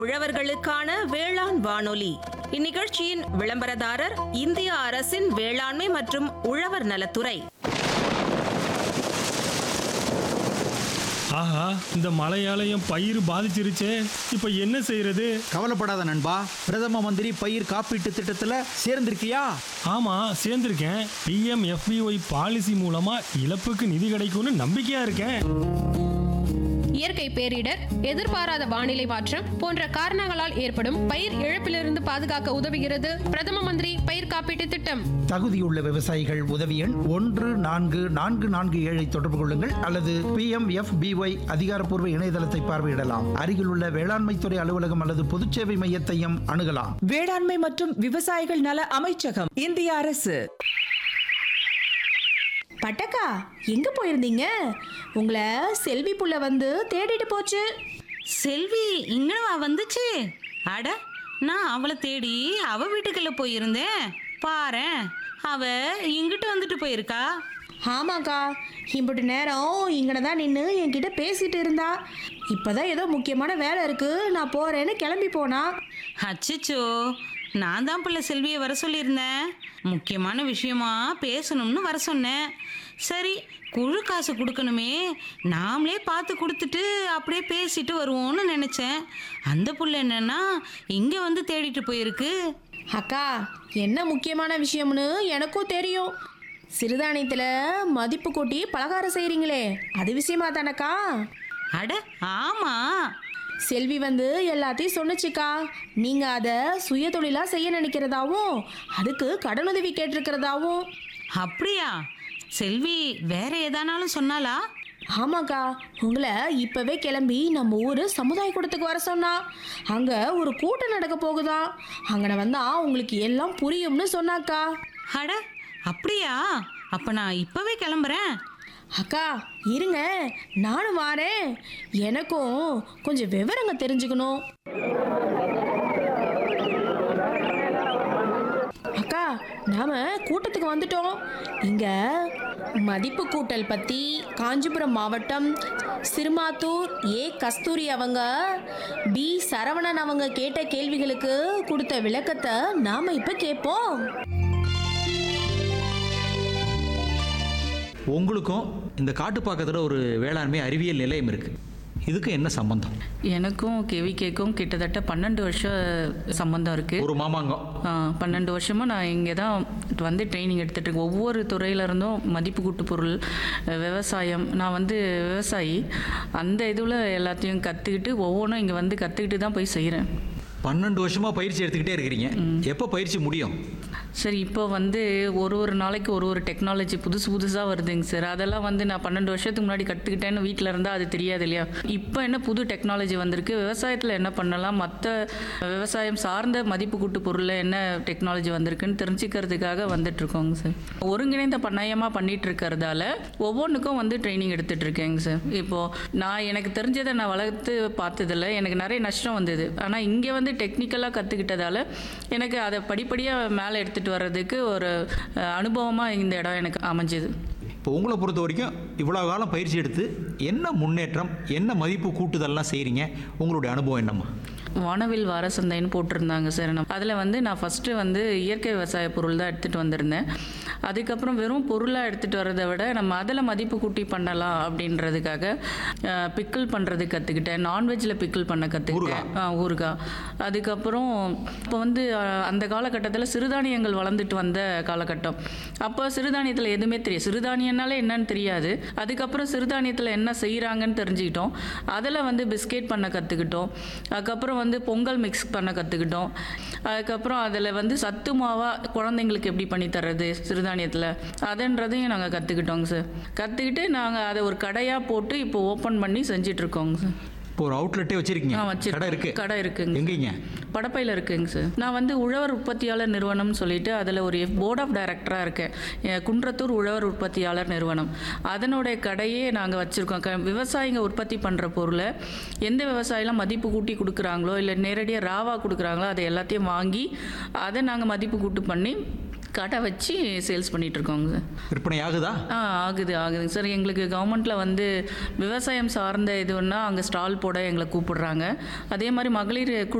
உழவர்களுக்கான வேளாண் வானொலி இந்நிகழ்ச்சியின் விளம்பரதாரர் இந்திய அரசின் வேளாண்மை மற்றும் உழவர் நலத்துறை ஆஹா இந்த மழையால என் பயிர் பாதிச்சிருச்சே இப்போ என்ன செய்யறது கவலைப்படாத நண்பா பிரதம மந்திரி பயிர் காப்பீட்டு திட்டத்துல சேர்ந்திருக்கியா ஆமா சேர்ந்திருக்கேன் பிஎம் எஃபிஒய் பாலிசி மூலமா இழப்புக்கு நிதி கிடைக்கும்னு நம்பிக்கையா இருக்கேன் இயற்கை பேரிடர் எதிர்பாராத வானிலை மாற்றம் போன்ற காரணங்களால் ஏற்படும் பயிர் இழப்பிலிருந்து பாதுகாக்க உதவுகிறது பிரதம மந்திரி பயிர் காப்பீட்டு திட்டம் தகுதியுள்ள விவசாயிகள் உதவி எண் ஒன்று நான்கு நான்கு நான்கு ஏழை தொடர்பு கொள்ளுங்கள் அல்லது பி எம் எஃப் பிஒய் அதிகாரப்பூர்வ இணையதளத்தை பார்வையிடலாம் அருகிலுள்ள வேளாண்மைத்துறை அலுவலகம் அல்லது பொதுச்சேவை மையத்தையும் அணுகலாம் வேளாண்மை மற்றும் விவசாயிகள் நல அமைச்சகம் இந்திய அரசு பட்டக்கா எங்க போயிருந்தீங்க உங்களை செல்வி புள்ள வந்து தேடிட்டு போச்சு செல்வி இங்கனவா வந்துச்சு அட நான் அவளை தேடி அவ வீட்டுக்குள்ள போயிருந்தேன் பாரேன் அவ இங்கிட்டு வந்துட்டு போயிருக்கா ஆமாக்கா இம்புட்டு நேரம் இங்கன தான் நின்று என்கிட்ட பேசிட்டு இருந்தா இப்பதான் ஏதோ முக்கியமான வேலை இருக்கு நான் போறேன்னு கிளம்பி போனா அச்சச்சோ நான் தான் பிள்ளை செல்வியை வர சொல்லியிருந்தேன் முக்கியமான விஷயமா பேசணும்னு வர சொன்னேன் சரி குழு காசு கொடுக்கணுமே நாமளே பார்த்து கொடுத்துட்டு அப்படியே பேசிட்டு வருவோம்னு நினச்சேன் அந்த புள்ள என்னன்னா இங்கே வந்து தேடிட்டு போயிருக்கு அக்கா என்ன முக்கியமான விஷயம்னு எனக்கும் தெரியும் சிறுதானியத்துல மதிப்பு கூட்டி பலகாரம் செய்றீங்களே அது விஷயமா தானக்கா அட ஆமாம் செல்வி வந்து எல்லாத்தையும் சொன்னுச்சுக்கா நீங்க அதை சுய தொழிலா செய்ய நினைக்கிறதாவும் அதுக்கு கடனுதவி கேட்டிருக்கிறதாவும் அப்படியா செல்வி வேற ஏதானாலும் சொன்னாலா ஆமாக்கா உங்களை இப்பவே கிளம்பி நம்ம ஊர் சமுதாய கூடத்துக்கு வர சொன்னா அங்க ஒரு கூட்டம் நடக்க போகுதாம் அங்கன வந்தா உங்களுக்கு எல்லாம் புரியும்னு சொன்னாக்கா அட அப்படியா அப்ப நான் இப்பவே கிளம்புறேன் அக்கா இருங்க நானும் வாரேன் எனக்கும் கொஞ்சம் விவரங்க தெரிஞ்சுக்கணும் அக்கா நாம கூட்டத்துக்கு வந்துட்டோம் இங்க மதிப்பு கூட்டல் பத்தி காஞ்சிபுரம் மாவட்டம் சிறுமாத்தூர் ஏ கஸ்தூரி அவங்க பி சரவணன் அவங்க கேட்ட கேள்விகளுக்கு கொடுத்த விளக்கத்தை நாம இப்ப கேட்போம் உங்களுக்கும் இந்த காட்டுப்பாக்கத்தில் ஒரு வேளாண்மை அறிவியல் நிலையம் இருக்கு இதுக்கு என்ன சம்பந்தம் எனக்கும் கேவிகேக்கும் கிட்டத்தட்ட பன்னெண்டு வருஷம் சம்பந்தம் இருக்குது ஒரு மாமாங்கம் பன்னெண்டு வருஷமாக நான் இங்கே தான் வந்து ட்ரைனிங் எடுத்துகிட்டு இருக்கேன் ஒவ்வொரு துறையில இருந்தும் மதிப்பு கூட்டு பொருள் அஹ், விவசாயம் நான் வந்து விவசாயி அந்த இதில் எல்லாத்தையும் கற்றுக்கிட்டு ஒவ்வொன்றும் இங்கே வந்து கற்றுக்கிட்டு தான் போய் செய்கிறேன் பன்னெண்டு வருஷமா பயிற்சி எடுத்துக்கிட்டே இருக்கிறீங்க எப்போ பயிற்சி முடியும் சரி இப்போ வந்து ஒரு ஒரு நாளைக்கு ஒரு ஒரு டெக்னாலஜி புதுசு புதுசாக வருதுங்க சார் அதெல்லாம் வந்து நான் பன்னெண்டு வருஷத்துக்கு முன்னாடி கற்றுக்கிட்டேன்னு வீட்டில் இருந்தால் அது தெரியாது இல்லையா இப்போ என்ன புது டெக்னாலஜி வந்திருக்கு விவசாயத்தில் என்ன பண்ணலாம் மற்ற விவசாயம் சார்ந்த மதிப்பு கூட்டு பொருளில் என்ன டெக்னாலஜி வந்திருக்குன்னு தெரிஞ்சுக்கிறதுக்காக வந்துட்டு இருக்கோங்க சார் ஒருங்கிணைந்த பண்ணையமாக பண்ணிட்டு இருக்கிறதால ஒவ்வொன்றுக்கும் வந்து ட்ரைனிங் எடுத்துட்டு இருக்கேங்க சார் இப்போது நான் எனக்கு தெரிஞ்சதை நான் வளர்த்து பார்த்ததில்ல எனக்கு நிறைய நஷ்டம் வந்தது ஆனால் இங்கே வந்து டெக்னிக்கலாக கற்றுக்கிட்டதால எனக்கு அதை படிப்படியாக மேலே எடுத்துகிட்டு வர்றதுக்கு ஒரு அனுபவமாக இந்த இடம் எனக்கு அமைஞ்சது இப்போ உங்களை பொறுத்த வரைக்கும் இவ்வளோ காலம் பயிற்சி எடுத்து என்ன முன்னேற்றம் என்ன மதிப்பு கூட்டுதல்லாம் செய்கிறீங்க உங்களுடைய அனுபவம் என்னம்மா வானவில் வார சந்தைன்னு போட்டிருந்தாங்க சார் நான் அதில் வந்து நான் ஃபஸ்ட்டு வந்து இயற்கை விவசாய பொருள் தான் எடுத்துகிட்டு வந்திருந்தேன் அதுக்கப்புறம் வெறும் பொருளாக எடுத்துகிட்டு வரதை விட நம்ம அதில் மதிப்பு கூட்டி பண்ணலாம் அப்படின்றதுக்காக பிக்கிள் பண்ணுறது கற்றுக்கிட்டேன் நான்வெஜ்ஜில் பிக்கிள் பண்ண கற்றுக்கிட்டேன் ஊறுகாய் அதுக்கப்புறம் இப்போ வந்து அஹ், அந்த காலகட்டத்தில் சிறுதானியங்கள் வளர்ந்துட்டு வந்த காலகட்டம் அப்போ சிறுதானியத்தில் எதுவுமே தெரியாது சிறுதானியம்னாலே என்னன்னு தெரியாது அதுக்கப்புறம் சிறுதானியத்தில் என்ன செய்கிறாங்கன்னு தெரிஞ்சுக்கிட்டோம் அதில் வந்து பிஸ்கெட் பண்ண கற்றுக்கிட்டோம் அதுக்கப்புறம் வந்து பொங்கல் மிக்ஸ் பண்ண கற்றுக்கிட்டோம் அதுக்கப்புறம் அதில் வந்து சத்து மாவாக குழந்தைங்களுக்கு எப்படி பண்ணி தர்றது சிறுதானியத்தில் அதுன்றதையும் நாங்கள் கற்றுக்கிட்டோங்க சார் கற்றுக்கிட்டு நாங்கள் அதை ஒரு கடையாக போட்டு இப்போ ஓப்பன் பண்ணி செஞ்சிட்ருக்கோங்க சார் இப்போ ஒரு அவுட்லெட்டே வச்சிருக்கீங்க ஆ வச்சு கடை இருக்கு கடை இருக்குங்க எங்கீங்க படப்பையில் இருக்குங்க சார் நான் வந்து உழவர் உற்பத்தியாளர் நிறுவனம்னு சொல்லிட்டு அதில் ஒரு போர்ட் ஆஃப் டைரக்டராக இருக்கேன் என் குன்றத்தூர் உழவர் உற்பத்தியாளர் நிறுவனம் அதனுடைய கடையே நாங்கள் வச்சுருக்கோம் க விவசாயிங்க உற்பத்தி பண்ணுற பொருளை எந்த விவசாயிலாம் மதிப்பு கூட்டி கொடுக்குறாங்களோ இல்லை நேரடியாக ராவா கொடுக்குறாங்களோ அதை எல்லாத்தையும் வாங்கி அதை நாங்கள் மதிப்பு கூட்டு பண்ணி கடை வச்சு சேல்ஸ் பண்ணிட்டு இருக்கோங்க சார் விற்பனை ஆகுதா ஆ ஆகுது ஆகுதுங்க சார் எங்களுக்கு கவர்மெண்ட்டில் வந்து விவசாயம் சார்ந்த இதுன்னா அங்கே ஸ்டால் போட எங்களை கூப்பிடுறாங்க அதே மாதிரி மகளிர் குழு